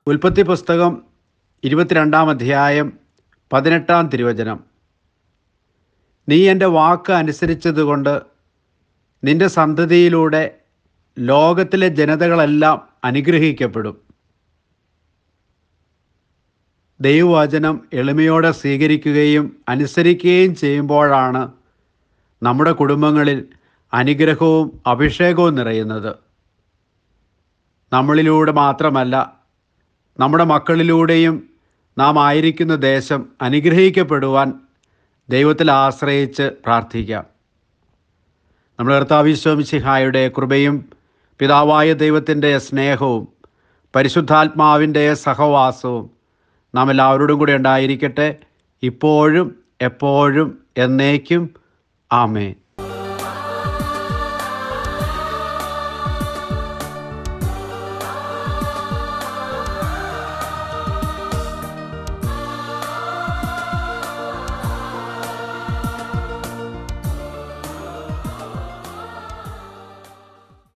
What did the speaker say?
ഉൽപ്പത്തി പുസ്തകം ഇരുപത്തിരണ്ടാം അധ്യായം പതിനെട്ടാം തിരുവചനം നീ എൻ്റെ വാക്ക് അനുസരിച്ചതുകൊണ്ട് നിന്റെ സന്തതിയിലൂടെ ലോകത്തിലെ ജനതകളെല്ലാം അനുഗ്രഹിക്കപ്പെടും ദൈവവചനം എളിമയോടെ സ്വീകരിക്കുകയും അനുസരിക്കുകയും ചെയ്യുമ്പോഴാണ് നമ്മുടെ കുടുംബങ്ങളിൽ അനുഗ്രഹവും അഭിഷേകവും നിറയുന്നത് നമ്മളിലൂടെ മാത്രമല്ല നമ്മുടെ മക്കളിലൂടെയും നാം ആയിരിക്കുന്ന ദേശം അനുഗ്രഹിക്കപ്പെടുവാൻ ദൈവത്തിൽ ആശ്രയിച്ച് പ്രാർത്ഥിക്കാം നമ്മുടെ കർത്താവിശ്വമിശിഹായുടെ കൃപയും പിതാവായ ദൈവത്തിൻ്റെ സ്നേഹവും പരിശുദ്ധാത്മാവിൻ്റെ സഹവാസവും നാം എല്ലാവരോടും കൂടെ ഉണ്ടായിരിക്കട്ടെ ഇപ്പോഴും എപ്പോഴും എന്നേക്കും ആമേൻ